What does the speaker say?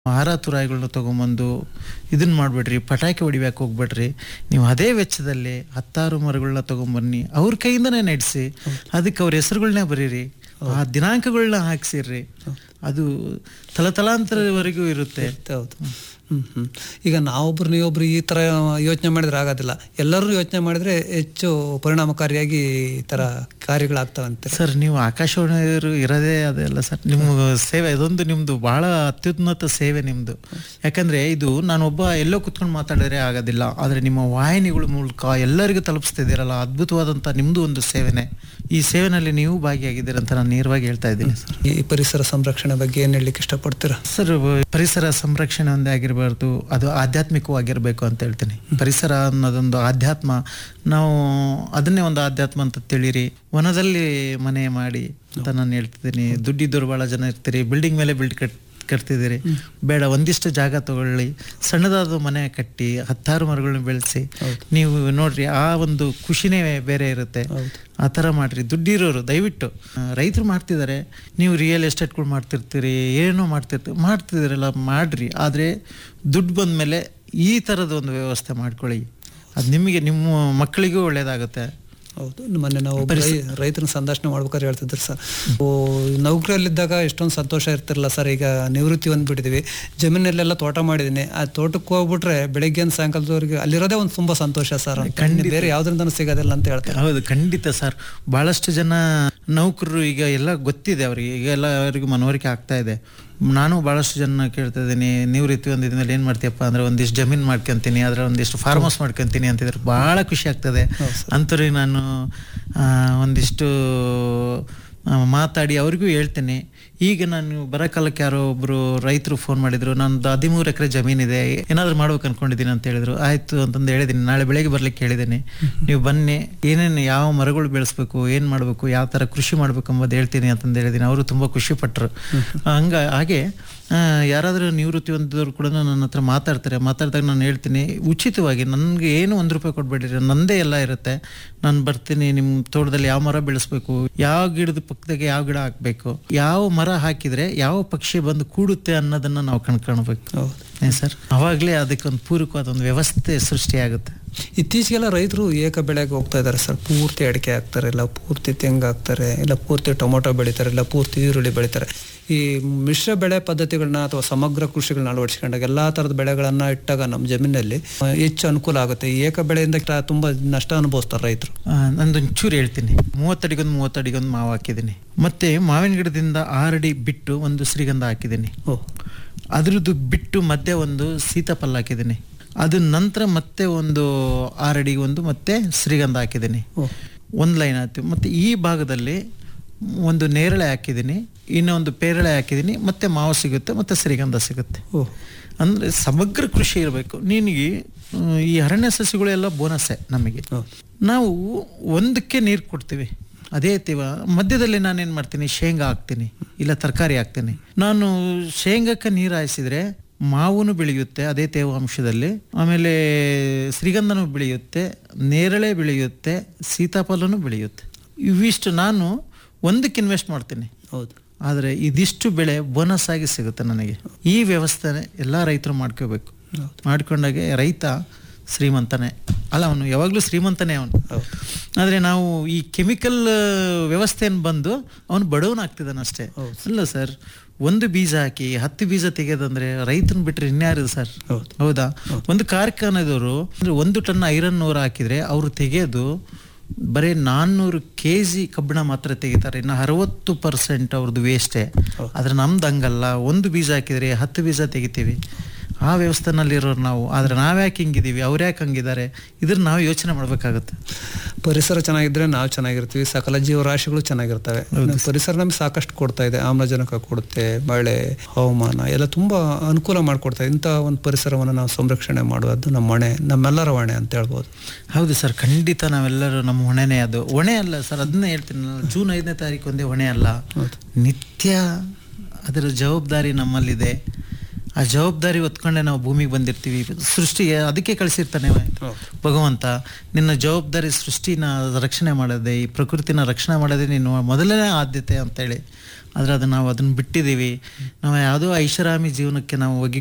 ಆಹಾರ ತುರಾಯಿಗಳನ್ನ ತೊಗೊಂಬಂದು ಇದನ್ನ ಮಾಡಬೇಡ್ರಿ ಪಟಾಕಿ ಹೊಡಿಬೇಕು ಹೋಗ್ಬೇಡ್ರಿ ನೀವು ಅದೇ ವೆಚ್ಚದಲ್ಲಿ ಹತ್ತಾರು ಮರಗಳನ್ನ ತೊಗೊಂಬನ್ನಿ ಅವ್ರ ಕೈಯಿಂದನೇ ನಡೆಸಿ ಅದಕ್ಕೆ ಅವ್ರ ಹೆಸರುಗಳನ್ನ ಬರೀರಿ ಆ ದಿನಾಂಕಗಳನ್ನ ಹಾಕ್ಸಿರ್ರಿ ಅದು ತಲತಲಾಂತರವರೆಗೂ ಇರುತ್ತೆ ಹೌದು ಹ್ಮ್ ಹ್ಮ್ ಈಗ ನಾವೊಬ್ರು ನೀವೊಬ್ರು ಈ ತರ ಯೋಚನೆ ಮಾಡಿದ್ರೆ ಆಗೋದಿಲ್ಲ ಎಲ್ಲರೂ ಯೋಚನೆ ಮಾಡಿದ್ರೆ ಹೆಚ್ಚು ಪರಿಣಾಮಕಾರಿಯಾಗಿ ಈ ತರ ಕಾರ್ಯಗಳಾಗ್ತಾವಂತೆ ಸರ್ ನೀವು ಆಕಾಶವಾಣಿಯವರು ಇರೋದೇ ಅದೆಲ್ಲ ಸರ್ ನಿಮ್ಮ ಸೇವೆ ಇದೊಂದು ನಿಮ್ದು ಬಹಳ ಅತ್ಯುನ್ನತ ಸೇವೆ ನಿಮ್ದು ಯಾಕಂದ್ರೆ ಇದು ನಾನೊಬ್ಬ ಎಲ್ಲೋ ಕುತ್ಕೊಂಡು ಮಾತಾಡಿದ್ರೆ ಆಗೋದಿಲ್ಲ ಆದರೆ ನಿಮ್ಮ ವಾಹಿನಿಗಳ ಮೂಲಕ ಎಲ್ಲರಿಗೂ ತಲುಪಿಸ್ತಿದ್ದೀರಲ್ಲ ಅದ್ಭುತವಾದಂಥ ನಿಮ್ದು ಒಂದು ಸೇವೆನೆ ಈ ಸೇವೆನಲ್ಲಿ ನೀವು ಭಾಗಿಯಾಗಿದ್ದೀರ ಅಂತ ನಾನು ನೇರವಾಗಿ ಹೇಳ್ತಾ ಇದ್ದೀನಿ ಸರ್ ಈ ಪರಿಸರ ಸಂರಕ್ಷಣೆ ಬಗ್ಗೆ ಏನ್ ಹೇಳಲಿಕ್ಕೆ ಇಷ್ಟಪಡ್ತೀರಾ ಸರ್ ಪರಿಸರ ಸಂರಕ್ಷಣೆ ಒಂದೇ ಆಗಿರಬಾರ್ದು ಅದು ಆಧ್ಯಾತ್ಮಿಕವಾಗಿರಬೇಕು ಅಂತ ಹೇಳ್ತೀನಿ ಪರಿಸರ ಅನ್ನೋದೊಂದು ಆಧ್ಯಾತ್ಮ ನಾವು ಅದನ್ನೇ ಒಂದು ಆಧ್ಯಾತ್ಮ ಅಂತ ತಿಳಿರಿ ವನದಲ್ಲಿ ಮನೆ ಮಾಡಿ ಅಂತ ನಾನು ಹೇಳ್ತಿದ್ದೀನಿ ದುಡ್ಡಿದ್ದವ್ರು ಭಾಳ ಜನ ಇರ್ತೀರಿ ಬಿಲ್ಡಿಂಗ್ ಮೇಲೆ ಬಿಲ್ಡ್ ಕಟ್ ಕಟ್ತಿದ್ದೀರಿ ಬೇಡ ಒಂದಿಷ್ಟು ಜಾಗ ತಗೊಳ್ಳಿ ಸಣ್ಣದಾದ ಮನೆ ಕಟ್ಟಿ ಹತ್ತಾರು ಮರಗಳನ್ನ ಬೆಳೆಸಿ ನೀವು ನೋಡ್ರಿ ಆ ಒಂದು ಖುಷಿನೇ ಬೇರೆ ಇರುತ್ತೆ ಆ ಥರ ಮಾಡ್ರಿ ದುಡ್ಡಿರೋರು ದಯವಿಟ್ಟು ರೈತರು ಮಾಡ್ತಿದ್ದಾರೆ ನೀವು ರಿಯಲ್ ಎಸ್ಟೇಟ್ಗಳು ಮಾಡ್ತಿರ್ತೀರಿ ಏನೋ ಮಾಡ್ತಿರ್ತೀರಿ ಮಾಡ್ತಿದ್ದೀರಲ್ಲ ಮಾಡ್ರಿ ಆದರೆ ದುಡ್ಡು ಬಂದಮೇಲೆ ಈ ಥರದ ಒಂದು ವ್ಯವಸ್ಥೆ ಮಾಡ್ಕೊಳ್ಳಿ ಅದು ನಿಮಗೆ ನಿಮ್ಮ ಮಕ್ಕಳಿಗೂ ಒಳ್ಳೇದಾಗುತ್ತೆ ಹೌದು ಮೊನ್ನೆ ನಾವು ಒಬ್ಬ ರೈ- ರೈತನ ಸಂದರ್ಶನ ಮಾಡ್ಬೇಕಾದ್ರೆ ಹೇಳ್ತಿದ್ರು ಸರ್ ಓ ನೌಕರಿಯಲ್ಲಿದ್ದಾಗ ಎಷ್ಟೊಂದು ಸಂತೋಷ ಇರ್ತಿರಲ್ಲ ಸರ್ ಈಗ ನಿವೃತ್ತಿ ಹೊಂದ್ಬಿಟ್ಟಿದೀವಿ ಜಮೀನಲ್ಲೆಲ್ಲ ತೋಟ ಮಾಡಿದ್ದೀನಿ ಆ ತೋಟಕ್ಕೆ ಹೋಗ್ಬಿಟ್ರೆ ಬೆಳಗ್ಗೆ ಸಾಯಂಕಾಲದವರೆಗೆ ಅಲ್ಲಿರೋದೇ ಒಂದು ತುಂಬಾ ಸಂತೋಷ ಸರ್ ಇನ್ನು ಬೇರೆ ಯಾವ್ದ್ರಿಂದನೂ ಸಿಗೋದಿಲ್ಲ ಅಂತ ಹೇಳ್ತಾರೆ ಹೌದು ಖಂಡಿತ ಸರ್ ಬಹಳಷ್ಟು ಜನ ನೌಕರರು ಈಗ ಎಲ್ಲ ಗೊತ್ತಿದೆ ಅವರಿಗೆ ಈಗ ಎಲ್ಲ ಅವರಿಗೂ ಮನವರಿಕೆ ಆಗ್ತಾ ಇದೆ ನಾನು ಭಾಳಷ್ಟು ಜನ ಕೇಳ್ತಾ ಇದ್ದೀನಿ ನಿವೃತ್ತಿ ಹೊಂದಿದ್ಮೇಲೆ ಏನು ಮಾಡ್ತೀಯಪ್ಪ ಅಂದ್ರೆ ಒಂದಿಷ್ಟು ಜಮೀನು ಮಾಡ್ಕೊಂತೀನಿ ಅದರ ಒಂದಿಷ್ಟು ಫಾರ್ಮ್ ಹೌಸ್ ಮಾಡ್ಕೊಂತೀನಿ ಅಂತಿದ್ರೆ ಭಾಳ ಖುಷಿ ಆಗ್ತದೆ ಅಂಥವ್ರಿಗೆ ನಾನು ಆ, ಒಂದಿಷ್ಟು ಆ, ಮಾತಾಡಿ ಅವ್ರಿಗೂ ಹೇಳ್ತೇನೆ ಈಗ ನಾನು ಬರೋ ಕಾಲಕ್ಕೆ ಯಾರೋ ಒಬ್ರು ರೈತರು ಫೋನ್ ಮಾಡಿದ್ರು ನಂದು ಹದಿಮೂರು ಎಕರೆ ಜಮೀನಿದೆ ಏನಾದರೂ ಮಾಡ್ಬೇಕು ಅನ್ಕೊಂಡಿದ್ದೀನಿ ಅಂತ ಹೇಳಿದ್ರು ಆಯ್ತು ಅಂತಂದು ಹೇಳಿದ್ದೀನಿ ನಾಳೆ ಬೆಳಗ್ಗೆ ಬರ್ಲಿಕ್ಕೆ ಹೇಳಿದ್ದೀನಿ ನೀವು ಬನ್ನಿ ಏನೇನು ಯಾವ ಮರಗಳು ಬೆಳೆಸ್ಬೇಕು ಏನು ಮಾಡಬೇಕು ಯಾವ ಥರ ಕೃಷಿ ಮಾಡಬೇಕು ಅಂಬೋದು ಹೇಳ್ತೀನಿ ಅಂತಂದು ಹೇಳಿದ್ದೀನಿ ಅವರು ತುಂಬ ಖುಷಿ ಪಟ್ಟರು ಹಂಗ ಹಾಗೆ ಆ, ಯಾರಾದರೂ ನಿವೃತ್ತಿ ಹೊಂದಿದವರು ಕೂಡ ನನ್ನ ಹತ್ರ ಮಾತಾಡ್ತಾರೆ ಮಾತಾಡಿದಾಗ ನಾನು ಹೇಳ್ತೀನಿ ಉಚಿತವಾಗಿ ನನಗೆ ಏನು ಒಂದು ರೂಪಾಯಿ ಕೊಡಬೇಡಿರಿ ನಂದೇ ಎಲ್ಲ ಇರುತ್ತೆ ನಾನು ಬರ್ತೀನಿ ನಿಮ್ಮ ತೋಟದಲ್ಲಿ ಯಾವ ಮರ ಬೆಳೆಸ್ಬೇಕು ಯಾವ ಗಿಡದ ಪಕ್ಕದಾಗೆ ಯಾವ ಗಿಡ ಹಾಕಬೇಕು ಯಾವ ಮರ ಹಾಕಿದರೆ ಯಾವ ಪಕ್ಷಿ ಬಂದು ಕೂಡುತ್ತೆ ಅನ್ನೋದನ್ನು ನಾವು ಕಣ್ಕೊಳ್ಬೇಕು ಹೌದು ಏನ್ ಸರ್ ಅವಾಗಲೇ ಅದಕ್ಕೊಂದು ಪೂರಕವಾದ ಒಂದು ವ್ಯವಸ್ಥೆ ಸೃಷ್ಟಿಯಾಗುತ್ತೆ ಇತ್ತೀಚೆಗೆಲ್ಲ ರೈತರು ಏಕ ಬೆಳೆಗೆ ಹೋಗ್ತಾ ಇದ್ದಾರೆ ಸರ್ ಪೂರ್ತಿ ಅಡಿಕೆ ಹಾಕ್ತಾರೆ ಇಲ್ಲ ಪೂರ್ತಿ ತೆಂಗು ಹಾಕ್ತಾರೆ ಇಲ್ಲ ಪೂರ್ತಿ ಟೊಮೊಟೊ ಬೆಳಿತಾರೆ ಇಲ್ಲ ಪೂರ್ತಿ ಈರುಳ್ಳಿ ಬೆಳಿತಾರೆ ಈ ಮಿಶ್ರ ಬೆಳೆ ಪದ್ಧತಿಗಳನ್ನ ಅಥವಾ ಸಮಗ್ರ ಕೃಷಿಗಳನ್ನ ಅಳವಡಿಸ್ಕೊಂಡಾಗ ಎಲ್ಲಾ ತರದ ಬೆಳೆಗಳನ್ನ ಇಟ್ಟಾಗ ನಮ್ಮ ಜಮೀನಲ್ಲಿ ಆ, ಹೆಚ್ಚು ಅನುಕೂಲ ಆಗುತ್ತೆ ಈ ಏಕ ಬೆಳೆಯಿಂದ ಟ- ತುಂಬಾ ನಷ್ಟ ಅನುಭವಿಸ್ತಾರೆ ರೈತರು ಆ, ನಂದೊಂದು ಚೂರು ಹೇಳ್ತೀನಿ ಮೂವತ್ತಡಿಗೊಂದು ಮೂವತ್ತಡಿಗೊಂದು ಮಾವು ಹಾಕಿದ್ದೀನಿ ಮತ್ತೆ ಮಾವಿನ ಗಿಡದಿಂದ ಆರಡಿ ಬಿಟ್ಟು ಒಂದು ಶ್ರೀಗಂಧ ಹಾಕಿದ್ದೀನಿ ಓ ಅದ್ರದ್ದು ಬಿಟ್ಟು ಮಧ್ಯೆ ಒಂದು ಸೀತಾಫಲ ಹಾಕಿದ್ದೀನಿ ಅದ್ರ ನಂತರ ಮತ್ತೆ ಒಂದು ಆರಡಿ ಒಂದು ಮತ್ತೆ ಶ್ರೀಗಂಧ ಹಾಕಿದ್ದೀನಿ ಓ ಒಂದು ಲೈನ್ ಆಯ್ತು ಮತ್ತು ಈ ಭಾಗದಲ್ಲಿ ಒಂದು ನೇರಳೆ ಹಾಕಿದ್ದೀನಿ ಇನ್ನೊಂದು ಪೇರಳೆ ಹಾಕಿದ್ದೀನಿ ಮತ್ತೆ ಮಾವು ಸಿಗುತ್ತೆ ಮತ್ತೆ ಶ್ರೀಗಂಧ ಸಿಗುತ್ತೆ ಓ ಅಂದರೆ ಸಮಗ್ರ ಕೃಷಿ ಇರಬೇಕು ನಿನಗೆ ಆ, ಈ ಅರಣ್ಯ ಸಸ್ಯಗಳೆಲ್ಲ ಬೋನಸ್ಸೇ ನಮಗೆ ಹೌದು. ನಾವು ಒಂದಕ್ಕೆ ನೀರು ಕೊಡ್ತೀವಿ ಅದೇ ತೀವ ಮಧ್ಯದಲ್ಲಿ ನಾನೇನು ಮಾಡ್ತೀನಿ ಶೇಂಗಾ ಹಾಕ್ತೀನಿ ಇಲ್ಲ ತರಕಾರಿ ಹಾಕ್ತೀನಿ ನಾನು ಶೇಂಗಕ್ಕೆ ನೀರು ಹಾಯಿಸಿದ್ರೆ ಮಾವುನು ಬೆಳೆಯುತ್ತೆ ಅದೇ ತೇವಾಂಶದಲ್ಲಿ ಆಮೇಲೆ ಶ್ರೀಗಂಧನೂ ಬೆಳೆಯುತ್ತೆ ನೇರಳೆ ಬೆಳೆಯುತ್ತೆ ಸೀತಾಫಲನೂ ಬೆಳೆಯುತ್ತೆ ಇವಿಷ್ಟು ನಾನು ಒಂದಕ್ಕೆ ಇನ್ವೆಸ್ಟ್ ಮಾಡ್ತೀನಿ ಹೌದು ಆದರೆ ಇದಿಷ್ಟು ಬೆಳೆ ಬೋನಸ್ ಆಗಿ ಸಿಗುತ್ತೆ ನನಗೆ ಈ ವ್ಯವಸ್ಥೆ ಎಲ್ಲ ರೈತರು ಮಾಡ್ಕೋಬೇಕು ಹೌದು. ಮಾಡ್ಕೊಂಡಾಗೆ ರೈತ ಶ್ರೀಮಂತನೇ ಅಲ್ಲ ಅವನು ಯಾವಾಗಲೂ ಶ್ರೀಮಂತನೇ ಅವನು ಹೌದು. ಆದರೆ ನಾವು ಈ ಕೆಮಿಕಲ್ ವ್ಯವಸ್ಥೆಯನ್ನು ಬಂದು ಅವನು ಬಡವನಾಗ್ತಿದ್ದಾನೆ ಅಷ್ಟೇ ಅಲ್ಲ ಸರ್ ಒಂದು ಬೀಜ ಹಾಕಿ ಹತ್ತು ಬೀಜ ತೆಗೆಯೋದಂದ್ರೆ ರೈತನ ಬಿಟ್ಟರೆ ಇನ್ಯಾರು ಸರ್ ಹೌದು. ಹೌದಾ ಒಂದು ಕಾರ್ಖಾನೆದವರು ಅಂದ್ರೆ ಒಂದು ಟನ್ ಐರನ್ ನೂರು ಹಾಕಿದ್ರೆ ಅವರು ತೆಗೆಯೋದು ಬರೀ ನಾನ್ನೂರು ಕೆ ಜಿ ಕಬ್ಬಿಣ ಮಾತ್ರ ತೆಗಿತಾರೆ ಇನ್ನು ಅರವತ್ತು ಪರ್ಸೆಂಟ್ ಅವ್ರದ್ದು ವೇಸ್ಟೇ ಆದ್ರೆ ನಮ್ದು ಹಂಗಲ್ಲ ಒಂದು ಬೀಜ ಹಾಕಿದ್ರೆ ಹತ್ತು ಬೀಜ ತೆಗಿತೀವಿ ಆ ವ್ಯವಸ್ಥೆನಲ್ಲಿರೋರು ನಾವು ಆದ್ರೆ ನಾವ್ಯಾಕೆ ಹಿಂಗಿದೀವಿ ಅವ್ರು ಯಾಕೆ ಹಂಗಿದ್ದಾರೆ ಇದ್ರ ನಾವು ಯೋಚನೆ ಮಾಡ್ಬೇಕಾಗತ್ತೆ ಪರಿಸರ ಚೆನ್ನಾಗಿದ್ರೆ ನಾವು ಚೆನ್ನಾಗಿರ್ತೀವಿ ಸಕಲ ಜೀವರಾಶಿಗಳು ಚೆನ್ನಾಗಿರ್ತವೆ ಪರಿಸರ ನಮ್ಗೆ ಸಾಕಷ್ಟು ಕೊಡ್ತಾ ಇದೆ ಆಮ್ಲಜನಕ ಕೊಡುತ್ತೆ ಮಳೆ ಹವಾಮಾನ ಎಲ್ಲ ತುಂಬಾ ಅನುಕೂಲ ಮಾಡಿಕೊಡ್ತಾ ಇದೆ ಇಂಥ ಒಂದು ಪರಿಸರವನ್ನು ನಾವು ಸಂರಕ್ಷಣೆ ಮಾಡುವುದು ನಮ್ಮ ಹೊಣೆ ನಮ್ಮೆಲ್ಲರ ಹೊಣೆ ಅಂತ ಹೇಳ್ಬೋದು ಹೌದು ಸರ್ ಖಂಡಿತ ನಾವೆಲ್ಲರೂ ನಮ್ಮ ಹೊಣೆನೇ ಅದು ಹೊಣೆ ಅಲ್ಲ ಸರ್ ಅದನ್ನೇ ಹೇಳ್ತೀನಿ ನಾನು ಜೂನ್ ಐದನೇ ತಾರೀಕು ಒಂದೇ ಹೊಣೆ ಅಲ್ಲ ನಿತ್ಯ ಅದರ ಜವಾಬ್ದಾರಿ ನಮ್ಮಲ್ಲಿದೆ ಆ ಜವಾಬ್ದಾರಿ ಹೊತ್ಕೊಂಡೆ ನಾವು ಭೂಮಿಗೆ ಬಂದಿರ್ತೀವಿ ಸೃಷ್ಟಿಗೆ ಅದಕ್ಕೆ ಕಳಿಸಿರ್ತಾನೆ ಭಗವಂತ ನಿನ್ನ ಜವಾಬ್ದಾರಿ ಸೃಷ್ಟಿನ ರಕ್ಷಣೆ ಮಾಡೋದೇ ಈ ಪ್ರಕೃತಿನ ರಕ್ಷಣೆ ಮಾಡೋದೇ ನೀನು ಮೊದಲನೇ ಆದ್ಯತೆ ಅಂತೇಳಿ ಆದರೆ ಅದು ನಾವು ಅದನ್ನು ಬಿಟ್ಟಿದ್ದೀವಿ ನಾವು ಯಾವುದೋ ಐಷಾರಾಮಿ ಜೀವನಕ್ಕೆ ನಾವು ಒಗ್ಗಿ